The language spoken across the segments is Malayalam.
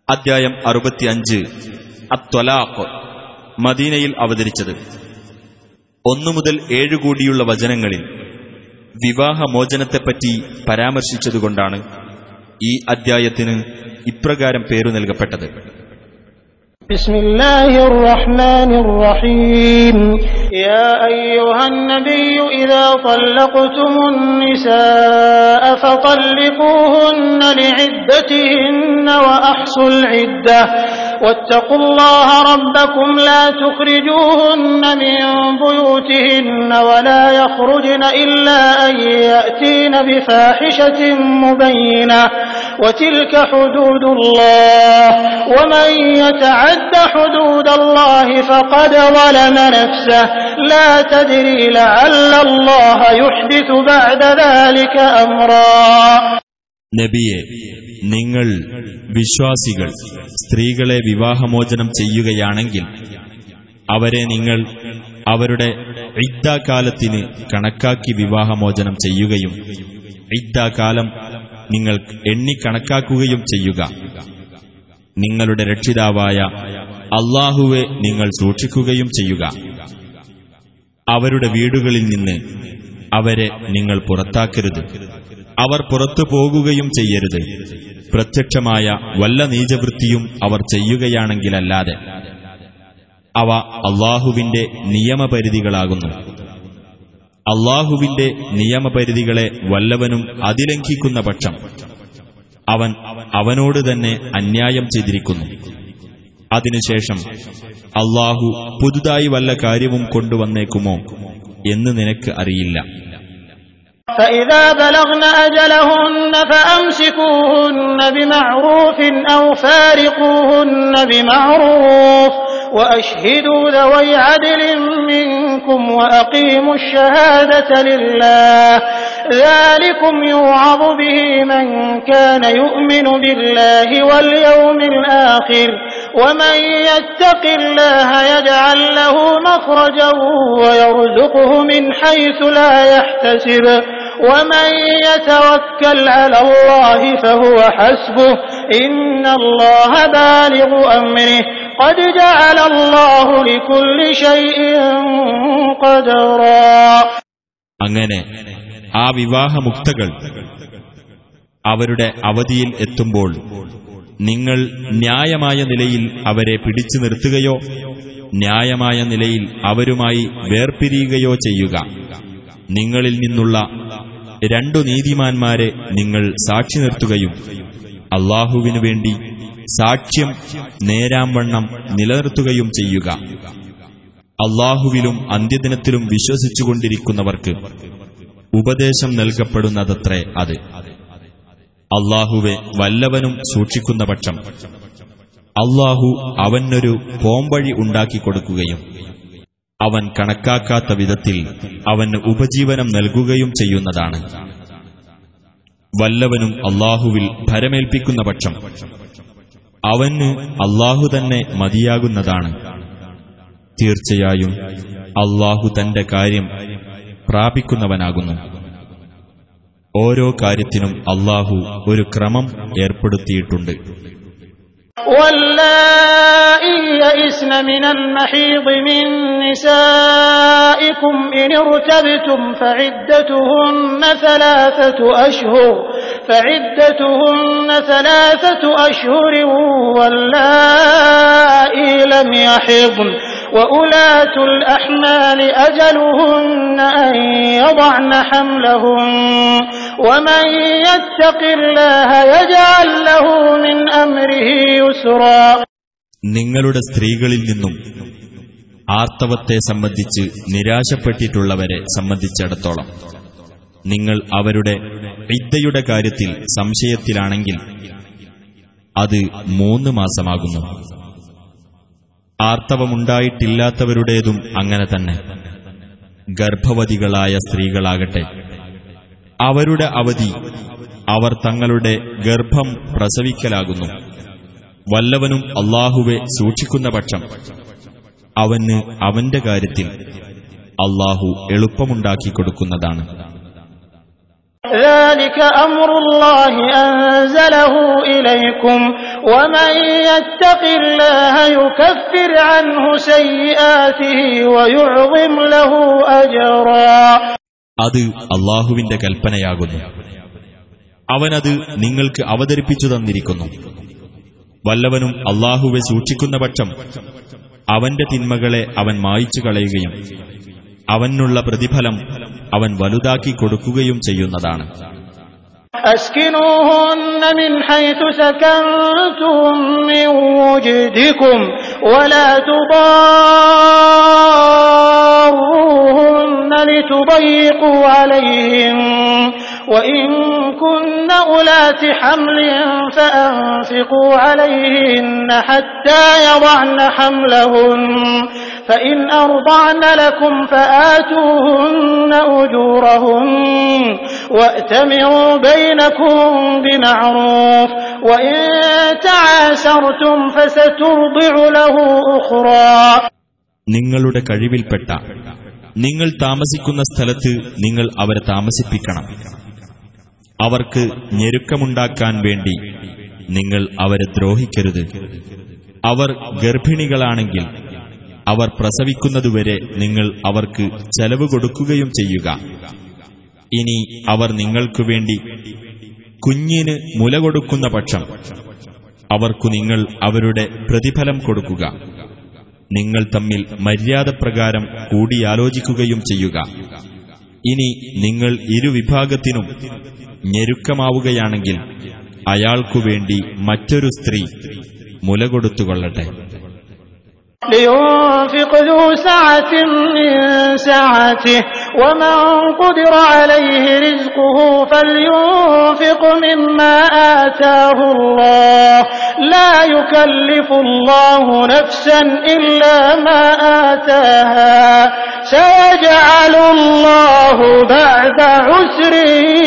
അധ്യായം അറുപത്തിയഞ്ച് അത്വലാഖ് മദീനയിൽ അവതരിച്ചത് ഒന്നു മുതൽ ഏഴു കൂടിയുള്ള വചനങ്ങളിൽ വിവാഹമോചനത്തെപ്പറ്റി പരാമർശിച്ചതുകൊണ്ടാണ് ഈ അദ്ധ്യായത്തിന് ഇപ്രകാരം പേരു നൽകപ്പെട്ടത് بسم الله الرحمن الرحيم يا أيها النبي إذا طلقتم النساء فطلقوهن لعدتهن وأحصوا العدة واتقوا الله ربكم لا تخرجوهن من بيوتهن ولا يخرجن إلا أن يأتين بفاحشة مبينة وتلك حدود الله ومن يتعد حدود الله فقد ظلم نفسه لا تدري لعل الله يحدث بعد ذلك أمرا നബിയെ നിങ്ങൾ വിശ്വാസികൾ സ്ത്രീകളെ വിവാഹമോചനം ചെയ്യുകയാണെങ്കിൽ അവരെ നിങ്ങൾ അവരുടെ ഇദ്ദാകാലത്തിന് കണക്കാക്കി വിവാഹമോചനം ചെയ്യുകയും ഇദ്ദാകാലം നിങ്ങൾ എണ്ണിക്കണക്കാക്കുകയും ചെയ്യുക നിങ്ങളുടെ രക്ഷിതാവായ അള്ളാഹുവെ നിങ്ങൾ സൂക്ഷിക്കുകയും ചെയ്യുക അവരുടെ വീടുകളിൽ നിന്ന് അവരെ നിങ്ങൾ പുറത്താക്കരുത് അവർ പുറത്തു പോകുകയും ചെയ്യരുത് പ്രത്യക്ഷമായ വല്ല നീചവൃത്തിയും അവർ ചെയ്യുകയാണെങ്കിലല്ലാതെ അവ അള്ളാഹുവിന്റെ നിയമപരിധികളാകുന്നു അള്ളാഹുവിന്റെ നിയമപരിധികളെ വല്ലവനും അതിലംഘിക്കുന്ന പക്ഷം അവൻ അവനോട് തന്നെ അന്യായം ചെയ്തിരിക്കുന്നു അതിനുശേഷം അള്ളാഹു പുതുതായി വല്ല കാര്യവും കൊണ്ടുവന്നേക്കുമോ എന്ന് നിനക്ക് അറിയില്ല فإذا بلغن أجلهن فأمسكوهن بمعروف أو فارقوهن بمعروف وأشهدوا ذوي عدل منكم وأقيموا الشهادة لله ذلكم يوعظ به من كان يؤمن بالله واليوم الآخر ومن يتق الله يجعل له مخرجا ويرزقه من حيث لا يحتسب ومن يتوكل على الله فهو حسبه إن الله بالغ أمره قد جعل الله لكل شيء قدرا അങ്ങനെ ആ വിവാഹമുക്തകൾ അവരുടെ അവധിയിൽ എത്തുമ്പോൾ നിങ്ങൾ ന്യായമായ നിലയിൽ അവരെ പിടിച്ചു നിർത്തുകയോ ന്യായമായ നിലയിൽ അവരുമായി വേർപിരിയുകയോ ചെയ്യുക നിങ്ങളിൽ നിന്നുള്ള രണ്ടു നീതിമാന്മാരെ നിങ്ങൾ സാക്ഷി നിർത്തുകയും അള്ളാഹുവിനു വേണ്ടി സാക്ഷ്യം നേരാംവണ്ണം നിലനിർത്തുകയും ചെയ്യുക അള്ളാഹുവിലും അന്ത്യദിനത്തിലും വിശ്വസിച്ചുകൊണ്ടിരിക്കുന്നവർക്ക് ഉപദേശം നൽകപ്പെടുന്നതത്രേ അത് അള്ളാഹുവെ വല്ലവനും സൂക്ഷിക്കുന്ന പക്ഷം അള്ളാഹു അവനൊരു പോംവഴി ഉണ്ടാക്കിക്കൊടുക്കുകയും അവൻ കണക്കാക്കാത്ത വിധത്തിൽ അവന് ഉപജീവനം നൽകുകയും ചെയ്യുന്നതാണ് വല്ലവനും അള്ളാഹുവിൽ ഭരമേൽപ്പിക്കുന്ന പക്ഷം അവന് അള്ളാഹു തന്നെ മതിയാകുന്നതാണ് തീർച്ചയായും അള്ളാഹു തന്റെ കാര്യം പ്രാപിക്കുന്നവനാകുന്നു ഓരോ കാര്യത്തിനും അള്ളാഹു ഒരു ക്രമം ഏർപ്പെടുത്തിയിട്ടുണ്ട് واللائي يئسن من المحيض من نسائكم إن ارتبتم فعدتهن ثلاثة أشهر فعدتهن ثلاثة أشهر واللائي لم يحضن وأولاة الأحمال أجلهن أن يضعن حملهن ومن يتق الله يجعل له من أمره يسرا നിങ്ങളുടെ സ്ത്രീകളിൽ നിന്നും ആർത്തവത്തെ സംബന്ധിച്ച് നിരാശപ്പെട്ടിട്ടുള്ളവരെ സംബന്ധിച്ചിടത്തോളം നിങ്ങൾ അവരുടെ വിദ്യയുടെ കാര്യത്തിൽ സംശയത്തിലാണെങ്കിൽ അത് മൂന്ന് മാസമാകുന്നു ആർത്തവമുണ്ടായിട്ടില്ലാത്തവരുടേതും അങ്ങനെ തന്നെ ഗർഭവതികളായ സ്ത്രീകളാകട്ടെ അവരുടെ അവധി അവർ തങ്ങളുടെ ഗർഭം പ്രസവിക്കലാകുന്നു വല്ലവനും അള്ളാഹുവെ സൂക്ഷിക്കുന്ന പക്ഷം അവന് അവന്റെ കാര്യത്തിൽ അള്ളാഹു എളുപ്പമുണ്ടാക്കി കൊടുക്കുന്നതാണ് ذلك أمر الله أنزله إليكم ومن يتق الله يكفر عنه سيئاته ويعظم له أجرا അത് അള്ളാഹുവിന്റെ കൽപ്പനയാകുന്നു അവനത് നിങ്ങൾക്ക് അവതരിപ്പിച്ചു തന്നിരിക്കുന്നു വല്ലവനും അള്ളാഹുവെ സൂക്ഷിക്കുന്ന പക്ഷം അവന്റെ തിന്മകളെ അവൻ മായിച്ചു കളയുകയും അവനുള്ള പ്രതിഫലം അവൻ വലുതാക്കി കൊടുക്കുകയും ചെയ്യുന്നതാണ് أسكنوهن من حيث سكنتم من وجدكم ولا تضاروهن لتضيقوا عليهم وإن كن أولات حمل فأنفقوا عليهن حتى يضعن حملهن فإن أرضعن لكم فآتوهن أجورهن وأتمروا بينكم بمعروف وإن تعاسرتم فسترضع له أخرى നിങ്ങളുടെ കഴിവിൽപ്പെട്ട നിങ്ങൾ താമസിക്കുന്ന സ്ഥലത്ത് നിങ്ങൾ അവരെ താമസിപ്പിക്കണം അവർക്ക് ഞെരുക്കമുണ്ടാക്കാൻ വേണ്ടി നിങ്ങൾ അവരെ ദ്രോഹിക്കരുത് അവർ ഗർഭിണികളാണെങ്കിൽ അവർ പ്രസവിക്കുന്നതുവരെ നിങ്ങൾ അവർക്ക് ചെലവ് കൊടുക്കുകയും ചെയ്യുക ഇനി അവർ നിങ്ങൾക്കു വേണ്ടി കുഞ്ഞിന് മുല കൊടുക്കുന്ന പക്ഷം അവർക്കു നിങ്ങൾ അവരുടെ പ്രതിഫലം കൊടുക്കുക നിങ്ങൾ തമ്മിൽ മര്യാദപ്രകാരം കൂടിയാലോചിക്കുകയും ചെയ്യുക ഇനി നിങ്ങൾ ഇരുവിഭാഗത്തിനും ഞെരുക്കമാവുകയാണെങ്കിൽ അയാൾക്കു വേണ്ടി മറ്റൊരു സ്ത്രീ മുല കൊടുത്തുകൊള്ളട്ടെ لينفق ذو سعة من سعته ومن قدر عليه رزقه فلينفق مما آتاه الله لا يكلف الله نفسا إلا ما آتاها سيجعل الله بعد عسر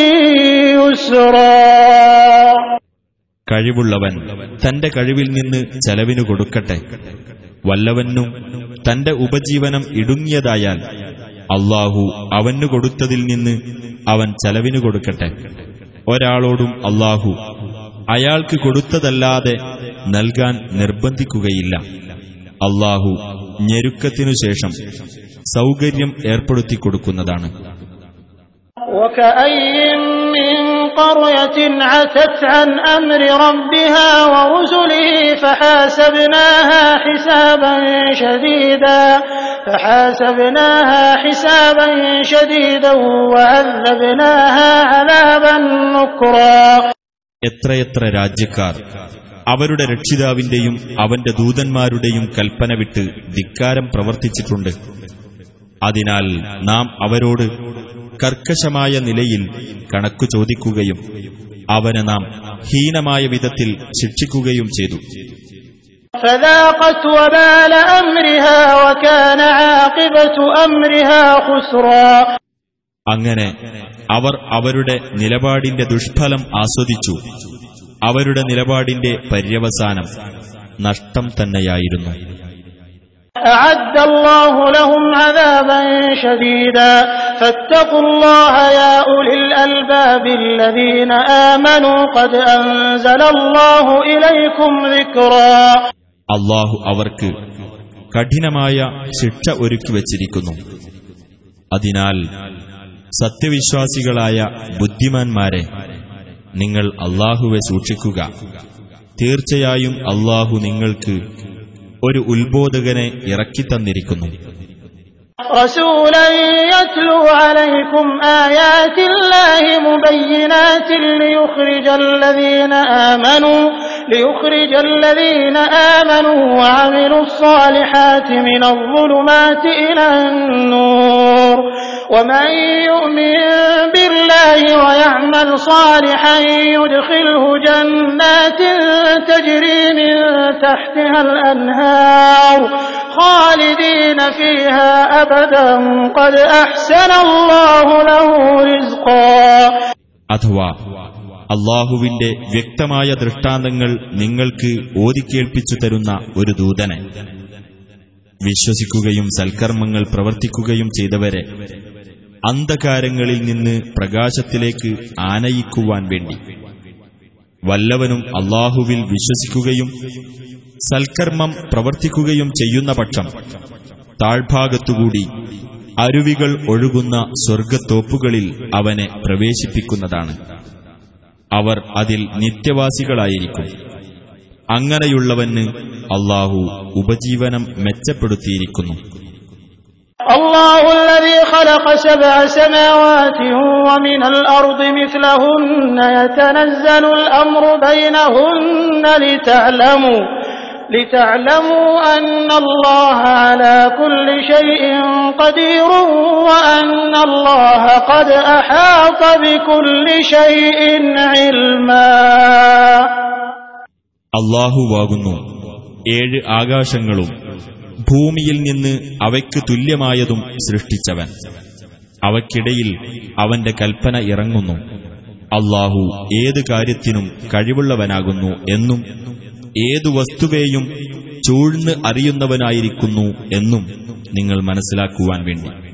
يسرا കഴിവുള്ളവൻ തന്റെ കഴിവിൽ നിന്ന് ചെലവിനു കൊടുക്കട്ടെ വല്ലവനും തന്റെ ഉപജീവനം ഇടുങ്ങിയതായാൽ അള്ളാഹു അവനു കൊടുത്തതിൽ നിന്ന് അവൻ ചെലവിനു കൊടുക്കട്ടെ ഒരാളോടും അള്ളാഹു അയാൾക്ക് കൊടുത്തതല്ലാതെ നൽകാൻ നിർബന്ധിക്കുകയില്ല അള്ളാഹു ഞെരുക്കത്തിനു ശേഷം സൗകര്യം ഏർപ്പെടുത്തി കൊടുക്കുന്നതാണ് وكأي من قرية عتت عن أمر ربها ورسله فحاسبناها حسابا شديدا فحاسبناها حسابا شديدا وعذبناها عذابا نكرا എത്രയെത്ര രാജ്യക്കാർ അവരുടെ രക്ഷിതാവിന്റെയും അവന്റെ ദൂതന്മാരുടെയും കൽപ്പന വിട്ട് ധിക്കാരം പ്രവർത്തിച്ചിട്ടുണ്ട് അതിനാൽ നാം അവരോട് കർക്കശമായ നിലയിൽ കണക്കു ചോദിക്കുകയും അവനെ നാം ഹീനമായ വിധത്തിൽ ശിക്ഷിക്കുകയും ചെയ്തു فذاقت وبال أمرها وكان عاقبة أمرها خسرا അങ്ങനെ അവർ അവരുടെ നിലപാടിന്റെ ദുഷ്ഫലം ആസ്വദിച്ചു അവരുടെ നിലപാടിന്റെ പര്യവസാനം നഷ്ടം തന്നെയായിരുന്നു أعد الله لهم عذابا شديدا فاتقوا الله يا أولي الألباب الذين آمنوا قد أنزل الله إليكم ذكرا അള്ളാഹു അവർക്ക് കഠിനമായ ശിക്ഷ ഒരുക്കി വച്ചിരിക്കുന്നു അതിനാൽ സത്യവിശ്വാസികളായ ബുദ്ധിമാന്മാരെ നിങ്ങൾ അള്ളാഹുവെ സൂക്ഷിക്കുക തീർച്ചയായും അള്ളാഹു നിങ്ങൾക്ക് ഒരു ഉത്ബോധകനെ ഇറക്കിത്തന്നിരിക്കുന്നു رسولا يتلو عليكم آيات الله مبينات ليخرج الذين آمنوا ليخرج الذين آمنوا وعملوا الصالحات من الظلمات إلى النور ومن يؤمن بالله ويعمل صالحا يدخله جنات تجري من تحتها الأنهار خالدين فيها أبدا قد أحسن الله له رزقا അഥവാ അള്ളാഹുവിന്റെ വ്യക്തമായ ദൃഷ്ടാന്തങ്ങൾ നിങ്ങൾക്ക് ഓതിക്കേൾപ്പിച്ചു തരുന്ന ഒരു ദൂതനെ വിശ്വസിക്കുകയും സൽക്കർമ്മങ്ങൾ പ്രവർത്തിക്കുകയും ചെയ്തവരെ അന്ധകാരങ്ങളിൽ നിന്ന് പ്രകാശത്തിലേക്ക് ആനയിക്കുവാൻ വേണ്ടി വല്ലവനും അള്ളാഹുവിൽ വിശ്വസിക്കുകയും സൽക്കർമ്മം പ്രവർത്തിക്കുകയും ചെയ്യുന്ന പക്ഷം താഴ്ഭാഗത്തുകൂടി അരുവികൾ ഒഴുകുന്ന സ്വർഗത്തോപ്പുകളിൽ അവനെ പ്രവേശിപ്പിക്കുന്നതാണ് അവർ അതിൽ നിത്യവാസികളായിരിക്കും അങ്ങനെയുള്ളവന് അള്ളാഹു ഉപജീവനം മെച്ചപ്പെടുത്തിയിരിക്കുന്നു الله الذي خلق سبع سماوات ومن الأرض مثلهن يتنزل الأمر بينهن لتعلموا لتعلموا أن الله على كل شيء قدير وأن الله قد أحاط بكل شيء علما അള്ളാഹുവാകുന്നു ഏഴ് ആകാശങ്ങളും ഭൂമിയിൽ നിന്ന് അവയ്ക്ക് തുല്യമായതും സൃഷ്ടിച്ചവൻ അവയ്ക്കിടയിൽ അവന്റെ കൽപ്പന ഇറങ്ങുന്നു അള്ളാഹു ഏത് കാര്യത്തിനും കഴിവുള്ളവനാകുന്നു എന്നും ഏതു വസ്തുവേയും ചൂഴ്ന്ന് അറിയുന്നവനായിരിക്കുന്നു എന്നും നിങ്ങൾ മനസ്സിലാക്കുവാൻ വേണ്ടി